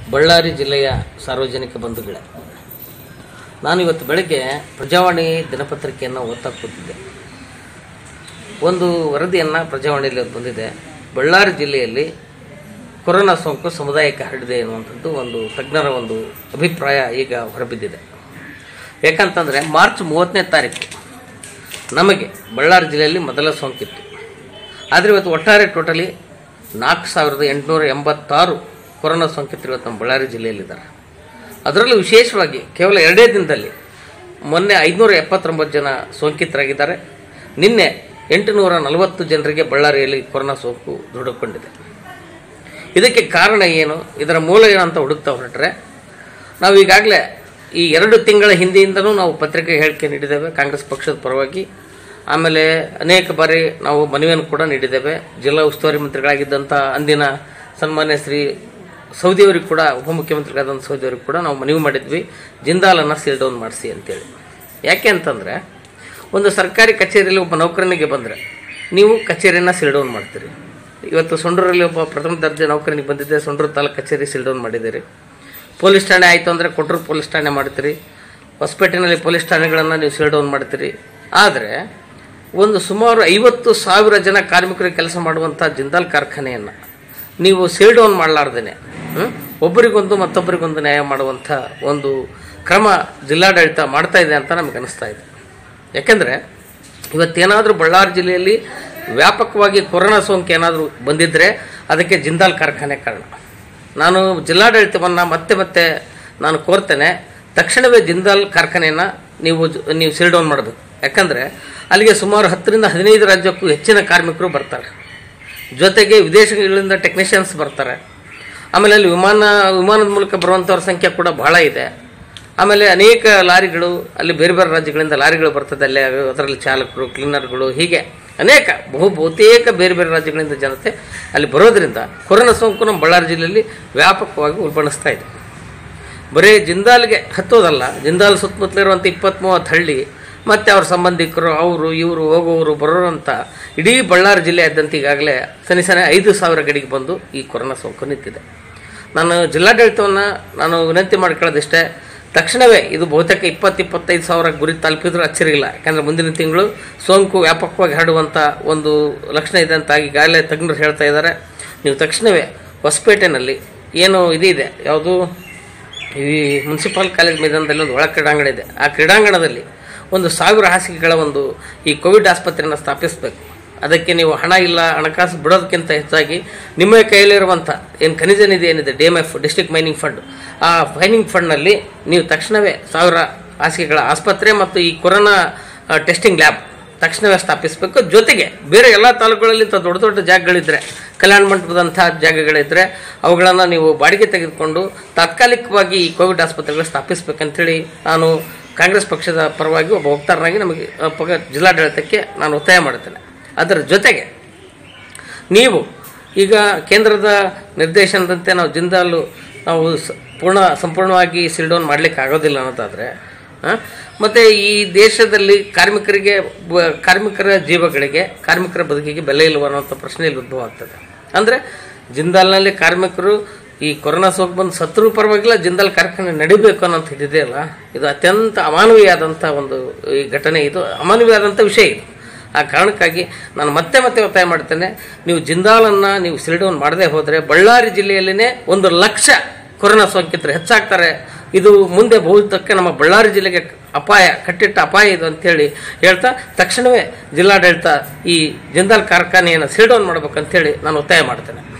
ಬಳ್ಳಾರಿ ಜಿಲ್ಲೆಯ ಸಾರ್ವಜನಿಕ ಬಂಧುಗಳೇ ನಾನು ಇವತ್ತು ಬೆಳಗ್ಗೆ ಪ್ರಜಾವಾಣಿ ದಿನಪತ್ರಿಕೆಯನ್ನು ಓದ್ತಾ ಕೂತಿದ್ದೆ ಒಂದು ವರದಿಯನ್ನು ಪ್ರಜಾವಾಣಿಯಲ್ಲಿ ಇವತ್ತು ಬಂದಿದೆ ಬಳ್ಳಾರಿ ಜಿಲ್ಲೆಯಲ್ಲಿ ಕೊರೋನಾ ಸೋಂಕು ಸಮುದಾಯಕ್ಕೆ ಹರಡಿದೆ ಎನ್ನುವಂಥದ್ದು ಒಂದು ತಜ್ಞರ ಒಂದು ಅಭಿಪ್ರಾಯ ಈಗ ಹೊರಬಿದ್ದಿದೆ ಯಾಕಂತಂದರೆ ಮಾರ್ಚ್ ಮೂವತ್ತನೇ ತಾರೀಕು ನಮಗೆ ಬಳ್ಳಾರಿ ಜಿಲ್ಲೆಯಲ್ಲಿ ಮೊದಲ ಸೋಂಕಿತ್ತು ಆದರೆ ಇವತ್ತು ಒಟ್ಟಾರೆ ಟೋಟಲಿ ನಾಲ್ಕು ಸಾವಿರದ ಎಂಟುನೂರ ಎಂಬತ್ತಾರು ಕೊರೋನಾ ಸೋಂಕಿತರು ಇವತ್ತು ನಮ್ಮ ಬಳ್ಳಾರಿ ಜಿಲ್ಲೆಯಲ್ಲಿದ್ದಾರೆ ಅದರಲ್ಲೂ ವಿಶೇಷವಾಗಿ ಕೇವಲ ಎರಡೇ ದಿನದಲ್ಲಿ ಮೊನ್ನೆ ಐದುನೂರ ಎಪ್ಪತ್ತೊಂಬತ್ತು ಜನ ಸೋಂಕಿತರಾಗಿದ್ದಾರೆ ನಿನ್ನೆ ಎಂಟುನೂರ ನಲವತ್ತು ಜನರಿಗೆ ಬಳ್ಳಾರಿಯಲ್ಲಿ ಕೊರೋನಾ ಸೋಂಕು ದೃಢಗೊಂಡಿದೆ ಇದಕ್ಕೆ ಕಾರಣ ಏನು ಇದರ ಮೂಲ ಏನು ಅಂತ ಹುಡುಕ್ತಾ ಹೊರಟ್ರೆ ನಾವು ಈಗಾಗಲೇ ಈ ಎರಡು ತಿಂಗಳ ಹಿಂದೆಯಿಂದನೂ ನಾವು ಪತ್ರಿಕೆ ಹೇಳಿಕೆ ನೀಡಿದ್ದೇವೆ ಕಾಂಗ್ರೆಸ್ ಪಕ್ಷದ ಪರವಾಗಿ ಆಮೇಲೆ ಅನೇಕ ಬಾರಿ ನಾವು ಮನವಿಯನ್ನು ಕೂಡ ನೀಡಿದ್ದೇವೆ ಜಿಲ್ಲಾ ಉಸ್ತುವಾರಿ ಮಂತ್ರಿಗಳಾಗಿದ್ದಂಥ ಅಂದಿನ ಸನ್ಮಾನ್ಯ ಶ್ರೀ ಸೌದಿಯವರಿಗೆ ಕೂಡ ಉಪಮುಖ್ಯಮಂತ್ರಿಗಳಾದಂಥ ಸೌದಿಯವರಿಗೆ ಕೂಡ ನಾವು ಮನವಿ ಮಾಡಿದ್ವಿ ಜಿಂದಾಲನ್ನು ಸೀಲ್ ಡೌನ್ ಮಾಡಿಸಿ ಅಂತೇಳಿ ಯಾಕೆ ಅಂತಂದರೆ ಒಂದು ಸರ್ಕಾರಿ ಕಚೇರಿಯಲ್ಲಿ ಒಬ್ಬ ನೌಕರನಿಗೆ ಬಂದರೆ ನೀವು ಕಚೇರಿಯನ್ನು ಸೀಲ್ ಡೌನ್ ಮಾಡ್ತೀರಿ ಇವತ್ತು ಸೊಂಡೂರಲ್ಲಿ ಒಬ್ಬ ಪ್ರಥಮ ದರ್ಜೆ ನೌಕರನಿಗೆ ಬಂದಿದ್ದೆ ಸೊಂಡೂರು ತಾಲೂಕು ಕಚೇರಿ ಸೀಲ್ ಡೌನ್ ಮಾಡಿದ್ದೀರಿ ಪೊಲೀಸ್ ಠಾಣೆ ಆಯಿತು ಅಂದರೆ ಕೊಟ್ಟೂರು ಪೊಲೀಸ್ ಠಾಣೆ ಮಾಡ್ತೀರಿ ಹೊಸಪೇಟೆನಲ್ಲಿ ಪೊಲೀಸ್ ಠಾಣೆಗಳನ್ನು ನೀವು ಸೀಲ್ ಡೌನ್ ಮಾಡ್ತೀರಿ ಆದರೆ ಒಂದು ಸುಮಾರು ಐವತ್ತು ಸಾವಿರ ಜನ ಕಾರ್ಮಿಕರು ಕೆಲಸ ಮಾಡುವಂಥ ಜಿಂದಾಲ್ ಕಾರ್ಖಾನೆಯನ್ನು ನೀವು ಸೀಲ್ ಡೌನ್ ಮಾಡಲಾರ್ದೇನೆ ಒಬ್ಬರಿಗೊಂದು ಮತ್ತೊಬ್ಬರಿಗೊಂದು ನ್ಯಾಯ ಮಾಡುವಂಥ ಒಂದು ಕ್ರಮ ಜಿಲ್ಲಾಡಳಿತ ಮಾಡ್ತಾ ಇದೆ ಅಂತ ನಮಗೆ ಅನಿಸ್ತಾ ಇದೆ ಯಾಕೆಂದರೆ ಇವತ್ತೇನಾದರೂ ಬಳ್ಳಾರಿ ಜಿಲ್ಲೆಯಲ್ಲಿ ವ್ಯಾಪಕವಾಗಿ ಕೊರೋನಾ ಸೋಂಕು ಏನಾದರೂ ಬಂದಿದ್ದರೆ ಅದಕ್ಕೆ ಜಿಂದಾಲ್ ಕಾರ್ಖಾನೆ ಕಾರಣ ನಾನು ಜಿಲ್ಲಾಡಳಿತವನ್ನು ಮತ್ತೆ ಮತ್ತೆ ನಾನು ಕೋರ್ತೇನೆ ತಕ್ಷಣವೇ ಜಿಂದಾಲ್ ಕಾರ್ಖಾನೆಯನ್ನು ನೀವು ಜ- ನೀವು ಸೀಲ್ ಡೌನ್ ಮಾಡಬೇಕು ಯಾಕಂದರೆ ಅಲ್ಲಿಗೆ ಸುಮಾರು ಹತ್ತರಿಂದ ಹದಿನೈದು ರಾಜ್ಯಕ್ಕೂ ಹೆಚ್ಚಿನ ಕಾರ್ಮಿಕರು ಬರ್ತಾರೆ ಜೊತೆಗೆ ವಿದೇಶಗಳಿಂದ ಟೆಕ್ನಿಷಿಯನ್ಸ್ ಬರ್ತಾರೆ ಆಮೇಲೆ ಅಲ್ಲಿ ವಿಮಾನ ವಿಮಾನದ ಮೂಲಕ ಬರುವಂಥವ್ರ ಸಂಖ್ಯೆ ಕೂಡ ಬಹಳ ಇದೆ ಆಮೇಲೆ ಅನೇಕ ಲಾರಿಗಳು ಅಲ್ಲಿ ಬೇರೆ ಬೇರೆ ರಾಜ್ಯಗಳಿಂದ ಲಾರಿಗಳು ಬರ್ತದೆ ಅಲ್ಲಿ ಅದರಲ್ಲಿ ಚಾಲಕರು ಕ್ಲೀನರ್ಗಳು ಹೀಗೆ ಅನೇಕ ಬಹು ಬಹುತೇಕ ಬೇರೆ ಬೇರೆ ರಾಜ್ಯಗಳಿಂದ ಜನತೆ ಅಲ್ಲಿ ಬರೋದ್ರಿಂದ ಕೊರೋನಾ ಸೋಂಕು ನಮ್ಮ ಬಳ್ಳಾರಿ ಜಿಲ್ಲೆಯಲ್ಲಿ ವ್ಯಾಪಕವಾಗಿ ಉಲ್ಬಣಿಸ್ತಾ ಇದೆ ಬರೀ ಜಿಂದಾಲ್ಗೆ ಹತ್ತೋದಲ್ಲ ಜಿಂದಾಲ್ ಸುತ್ತಮುತ್ತಲಿರುವಂಥ ಇಪ್ಪತ್ತ್ ಮೂವತ್ತು ಹಳ್ಳಿ ಮತ್ತು ಅವ್ರ ಸಂಬಂಧಿಕರು ಅವರು ಇವರು ಹೋಗೋರು ಬರೋರು ಅಂತ ಇಡೀ ಬಳ್ಳಾರಿ ಜಿಲ್ಲೆಯಾದ್ಯಂತ ಈಗಾಗಲೇ ಸನಿ ಸನಿ ಐದು ಸಾವಿರ ಗಡಿಗೆ ಬಂದು ಈ ಕೊರೋನಾ ಸೋಂಕು ನಿಂತಿದೆ ನಾನು ಜಿಲ್ಲಾಡಳಿತವನ್ನು ನಾನು ವಿನಂತಿ ಮಾಡ್ಕೊಳ್ಳೋದಿಷ್ಟೇ ತಕ್ಷಣವೇ ಇದು ಬಹುತೇಕ ಇಪ್ಪತ್ತು ಇಪ್ಪತ್ತೈದು ಸಾವಿರ ಗುರಿ ತಲುಪಿದ್ರೂ ಅಚ್ಚರಿಯಿಲ್ಲ ಯಾಕಂದರೆ ಮುಂದಿನ ತಿಂಗಳು ಸೋಂಕು ವ್ಯಾಪಕವಾಗಿ ಹರಡುವಂಥ ಒಂದು ಲಕ್ಷಣ ಇದೆ ಅಂತ ಈಗಾಗಲೇ ತಜ್ಞರು ಹೇಳ್ತಾ ಇದ್ದಾರೆ ನೀವು ತಕ್ಷಣವೇ ಹೊಸಪೇಟೆನಲ್ಲಿ ಏನು ಇದಿದೆ ಯಾವುದು ಈ ಮುನ್ಸಿಪಲ್ ಕಾಲೇಜ್ ಮೈದಾನದಲ್ಲಿ ಒಂದು ಒಳ ಕ್ರೀಡಾಂಗಣ ಇದೆ ಆ ಕ್ರೀಡಾಂಗಣದಲ್ಲಿ ಒಂದು ಸಾವಿರ ಹಾಸಿಗೆಗಳ ಒಂದು ಈ ಕೋವಿಡ್ ಆಸ್ಪತ್ರೆಯನ್ನು ಸ್ಥಾಪಿಸಬೇಕು ಅದಕ್ಕೆ ನೀವು ಹಣ ಇಲ್ಲ ಹಣಕಾಸು ಬಿಡೋದಕ್ಕಿಂತ ಹೆಚ್ಚಾಗಿ ನಿಮ್ಮ ಕೈಯಲ್ಲಿರುವಂಥ ಏನು ಖನಿಜ ನಿಧಿ ಏನಿದೆ D M F district mining fund ಆ ಮೈನಿಂಗ್ ಫಂಡ್ನಲ್ಲಿ ನೀವು ತಕ್ಷಣವೇ ಸಾವಿರ ಹಾಸಿಗೆಗಳ ಆಸ್ಪತ್ರೆ ಮತ್ತು ಈ ಕೊರೋನಾ ಟೆಸ್ಟಿಂಗ್ ಲ್ಯಾಬ್ ತಕ್ಷಣವೇ ಸ್ಥಾಪಿಸಬೇಕು ಜೊತೆಗೆ ಬೇರೆ ಎಲ್ಲ ತಾಲೂಕುಗಳಲ್ಲಿ ಇಂಥ ದೊಡ್ಡ ದೊಡ್ಡ ಜಾಗಗಳಿದ್ದರೆ ಕಲ್ಯಾಣ ಮಂಟಪದಂಥ ಜಾಗಗಳಿದ್ದರೆ ಅವುಗಳನ್ನು ನೀವು ಬಾಡಿಗೆ ತೆಗೆದುಕೊಂಡು ತಾತ್ಕಾಲಿಕವಾಗಿ ಈ ಕೋವಿಡ್ ಆಸ್ಪತ್ರೆಗಳು ಸ್ಥಾಪಿಸಬೇಕಂತೇಳಿ ನಾನು ಕಾಂಗ್ರೆಸ್ ಪಕ್ಷದ ಪರವಾಗಿ ಒಬ್ಬ ವಕ್ತಾರನಾಗಿ ನಮಗೆ ಆ, ಪಕ್ಕ ಜಿಲ್ಲಾಡಳಿತಕ್ಕೆ ನಾನು ಒತ್ತಾಯ ಮಾಡುತ್ತೇನೆ ಅದರ ಜೊತೆಗೆ ನೀವು ಈಗ ಕೇಂದ್ರದ ನಿರ್ದೇಶನದಂತೆ ನಾವು ಜಿಂದಾಲು ನಾವು ಸ- ಪೂರ್ಣ ಸಂಪೂರ್ಣವಾಗಿ ಸೀಲ್ ಡೌನ್ ಮಾಡಲಿಕ್ಕೆ ಆಗೋದಿಲ್ಲ ಅನ್ನೋದಾದರೆ ಮತ್ತು ಈ ದೇಶದಲ್ಲಿ ಕಾರ್ಮಿಕರಿಗೆ ಬ- ಕಾರ್ಮಿಕರ ಜೀವಗಳಿಗೆ ಕಾರ್ಮಿಕರ ಬದುಕಿಗೆ ಬೆಲೆ ಇಲ್ವ ಅನ್ನೋಂಥ ಪ್ರಶ್ನೆ ಇಲ್ಲಿ ಉದ್ಭವ ಆಗ್ತದೆ ಅಂದರೆ ಜಿಂದಾಲ್ನಲ್ಲಿ ಕಾರ್ಮಿಕರು ಈ ಕೊರೋನಾ ಸೋಂಕು ಬಂದು ಸತ್ರು ಪರವಾಗಿಲ್ಲ ಜಿಂದಾಲ್ ಕಾರ್ಖಾನೆ ನಡಿಬೇಕು ಅನ್ನೋಂಥ ಇದಿದೆಯಲ್ಲ ಇದು ಅತ್ಯಂತ ಅಮಾನವೀಯಾದಂಥ ಒಂದು ಈ ಘಟನೆ ಇದು ಅಮಾನವೀಯಾದಂಥ ವಿಷಯ ಇದು ಆ ಕಾರಣಕ್ಕಾಗಿ ನಾನು ಮತ್ತೆ ಮತ್ತೆ ಒತ್ತಾಯ ಮಾಡ್ತೇನೆ ನೀವು ಜಿಂದಾಲನ್ನು ನೀವು ಸೀಲ್ ಡೌನ್ ಮಾಡದೇ ಹೋದರೆ ಬಳ್ಳಾರಿ ಜಿಲ್ಲೆಯಲ್ಲಿನೇ ಒಂದು ಲಕ್ಷ ಕೊರೋನಾ ಸೋಂಕಿತರು ಹೆಚ್ಚಾಗ್ತಾರೆ ಇದು ಮುಂದೆ ಬಹುತಕ್ಕೆ ನಮ್ಮ ಬಳ್ಳಾರಿ ಜಿಲ್ಲೆಗೆ ಅಪಾಯ ಕಟ್ಟಿಟ್ಟ ಅಪಾಯ ಇದು ಅಂತೇಳಿ ಹೇಳ್ತಾ ತಕ್ಷಣವೇ ಜಿಲ್ಲಾಡಳಿತ ಈ ಜಿಂದಾಲ್ ಕಾರ್ಖಾನೆಯನ್ನು ಸೀಲ್ ಡೌನ್ ಮಾಡ್ಬೇಕಂತೇಳಿ ನಾನು ಒತ್ತಾಯ ಮಾಡ್ತೇನೆ